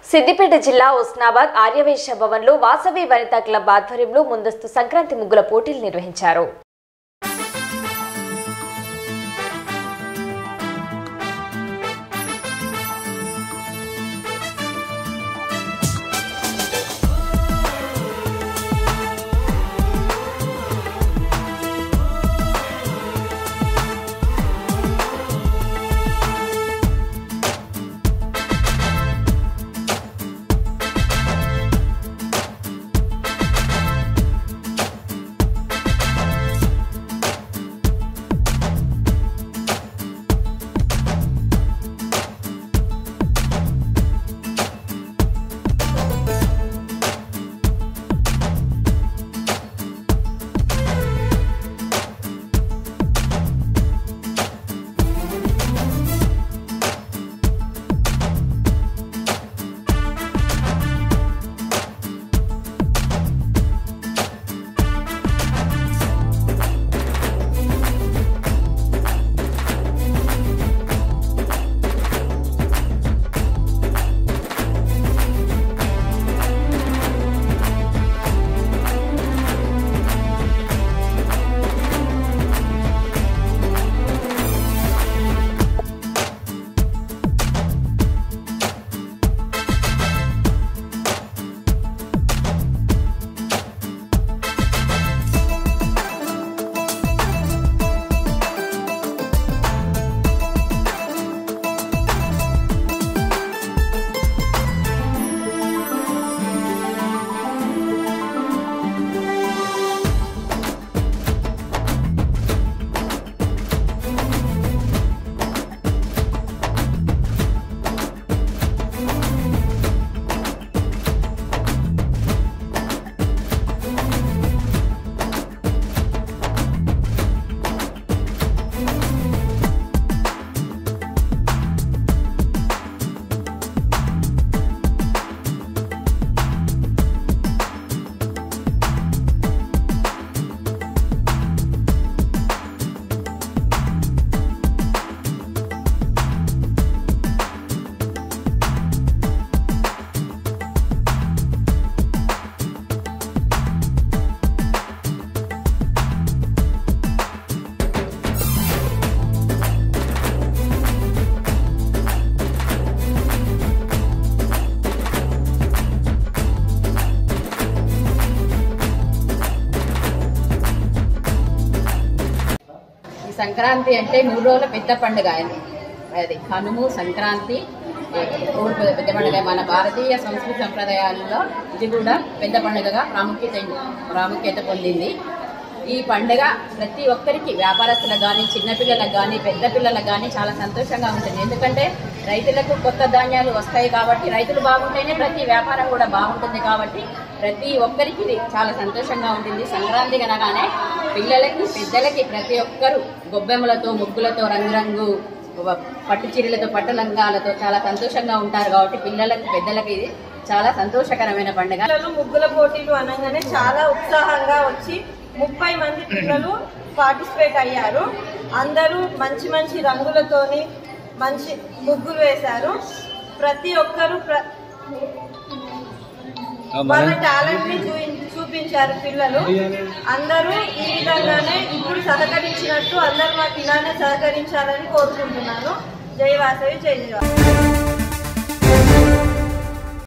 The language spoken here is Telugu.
సిద్దిపేట జిల్లా ఉస్నాబాద్ ఆర్యవేశ భవన్లో వాసవి వనితా క్లబ్ ఆధ్వర్యంలో ముందస్తు సంక్రాంతి ముగ్గుల పోటీలు నిర్వహించారు ఈ సంక్రాంతి అంటే మూడు రోజుల పెద్ద పండుగ అది అది కనుము సంక్రాంతి మూడు పెద్ద పెద్ద పండుగ మన భారతీయ సంస్కృతి సంప్రదాయాల్లో ఇది కూడా పెద్ద పండుగగా ప్రాముఖ్యత ప్రాముఖ్యత పొందింది ఈ పండుగ ప్రతి ఒక్కరికి వ్యాపారస్తులకు కానీ చిన్నపిల్లలకు కానీ పెద్ద పిల్లలకు కానీ చాలా సంతోషంగా ఉంటుంది ఎందుకంటే రైతులకు కొత్త ధాన్యాలు వస్తాయి కాబట్టి రైతులు బాగుంటేనే ప్రతి వ్యాపారం కూడా బాగుంటుంది కాబట్టి ప్రతి ఒక్కరికి ఇది చాలా సంతోషంగా ఉంటుంది సంక్రాంతి కనగానే పిల్లలకి పెద్దలకి ప్రతి ఒక్కరు గొబ్బెమ్మలతో ముగ్గులతో రంగురంగు పట్టు చీరలతో పట్టు లంగాలతో చాలా సంతోషంగా ఉంటారు కాబట్టి పిల్లలకు పెద్దలకి ఇది చాలా సంతోషకరమైన పండుగ పిల్లలు ముగ్గుల పోటీలు అనగానే చాలా ఉత్సాహంగా వచ్చి ముప్పై మంది పిల్లలు పార్టిసిపేట్ అయ్యారు అందరూ మంచి మంచి రంగులతోని మంచి ముగ్గులు వేశారు ప్రతి ఒక్కరు ప్ర వాళ్ళ టాలెంట్ ని చూపి- చూపించారు పిల్లలు అందరూ ఈ విధంగానే ఇప్పుడు సహకరించినట్టు అందరూ మాకు ఇలానే సహకరించాలని కోరుకుంటున్నాను జై వాసవి జై జై వాసవి